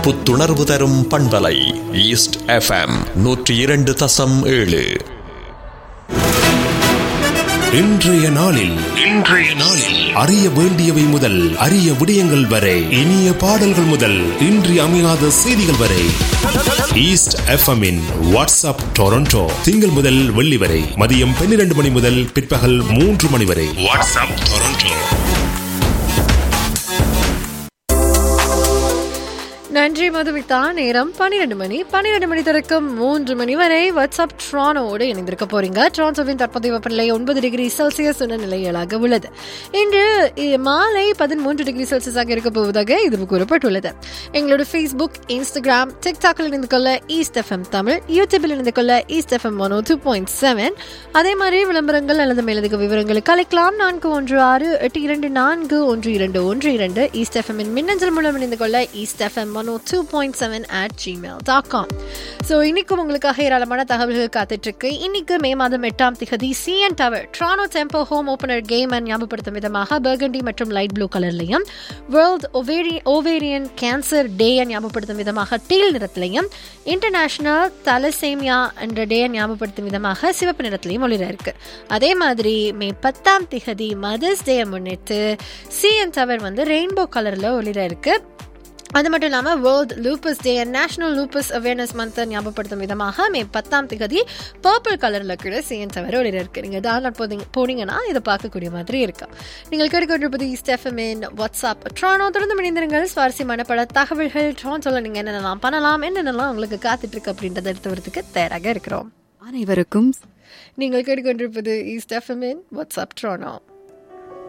புத்துணர்வு தரும் பண்பலை ஈஸ்ட் எஃப்எம் நூற்றி இரண்டு தசம் ஏழு இன்றைய நாளில் இன்றைய நாளில் அறிய வேண்டியவை முதல் அரிய விடயங்கள் வரை இனிய பாடல்கள் முதல் இன்றி அமையாத செய்திகள் வரை ஈஸ்ட் எஃப்எம்மின் வாட்ஸ்அப் டொரண்டோ திங்கள் முதல் வெள்ளி வரை மதியம் பன்னிரண்டு மணி முதல் பிற்பகல் மூன்று மணி வரை வாட்ஸ்அப் டொரண்டோ நன்றி மதுமிதா நேரம் பன்னிரண்டு மணி பன்னிரண்டு மணி தொடக்கம் மூன்று மணி வரை வாட்ஸ்அப் ட்ரானோடு இணைந்திருக்க போறீங்க ட்ரான்சோவின் தற்போதைய வெப்பநிலை ஒன்பது டிகிரி செல்சியஸ் நிலையலாக உள்ளது இன்று இ- மாலை பதிமூன்று டிகிரி செல்சியஸாக இருக்க போவதாக இது கூறப்பட்டுள்ளது எங்களோட ஃபேஸ்புக் இன்ஸ்டாகிராம் டிக்டாக்கில் இணைந்து கொள்ள ஈஸ்ட் எஃப்எம் தமிழ் யூடியூபில் இணைந்து கொள்ள East FM one two point seven அதே மாதிரி விளம்பரங்கள் அல்லது மேலதிக விவரங்களுக்கு அழைக்கலாம் நான்கு ஒன்று ஆறு எட்டு இரண்டு நான்கு ஒன்று இரண்டு ஒன்று இரண்டு ஈஸ்ட் எஃப்எம்மின் மின்னஞ்சல் மூலம் இணைந்து கொள்ள East FM one two point seven at Gmail dot com so இன்னைக்கும் உங்களுக்காக ஏராளமான தகவல்கள் காத்துட்டு இருக்கு இன்னைக்கு மே மாதம் எட்டாம் திகதி CN Tower Toronto Tempo home opener game ஞாபகப்படுத்தும் விதமாக பர்கண்டி மற்றும் லைட் ப்ளூ கலர்லையும் World ovary Ovarian Cancer Day ஞாபகப்படுத்தும் விதமாக டீல் நிறத்திலையும் இன்டர்நேஷனல் தலசேமியா என்ற டே ஞாபகப்படுத்தும் விதமாக சிவப்பு நிறத்திலையும் ஒளிர இருக்கு அதே மாதிரி மே பத்தாம் திகதி மதர்ஸ் டே முன்னிட்டு சிஎன் டவர் வந்து ரெயின்போ கலர்ல ஒளிர இருக்கு அது மட்டும் இல்லாமல் World Lupus Day and National Lupus Awareness Month ஞாபகப்படுத்தும் விதமாக மே பத்தாம் தேதி பர்பிள் கலரில் கூட சிஎன் தவிர ஒரு இருக்கு நீங்கள் டவுன்லோட் போதீங்க போனீங்கன்னா இதை பார்க்கக்கூடிய மாதிரி இருக்கும் நீங்கள் கேட்டுக்கொண்டிருப்பது ஸ்டெஃபமின் வாட்ஸ்அப் ட்ரானோ தொடர்ந்து மணிந்திருங்கள் சுவாரஸ்யமான பல தகவல்கள் ட்ரான் சொல்ல நீங்கள் என்னென்னலாம் பண்ணலாம் என்னென்னலாம் உங்களுக்கு காத்துட்டு இருக்கு அப்படின்றத எடுத்து வரதுக்கு தயாராக இருக்கிறோம் அனைவருக்கும் நீங்கள் கேட்டுக்கொண்டிருப்பது ஈஸ்ட் எஃப்எம்இன் வாட்ஸ்அப் ட்ரானோ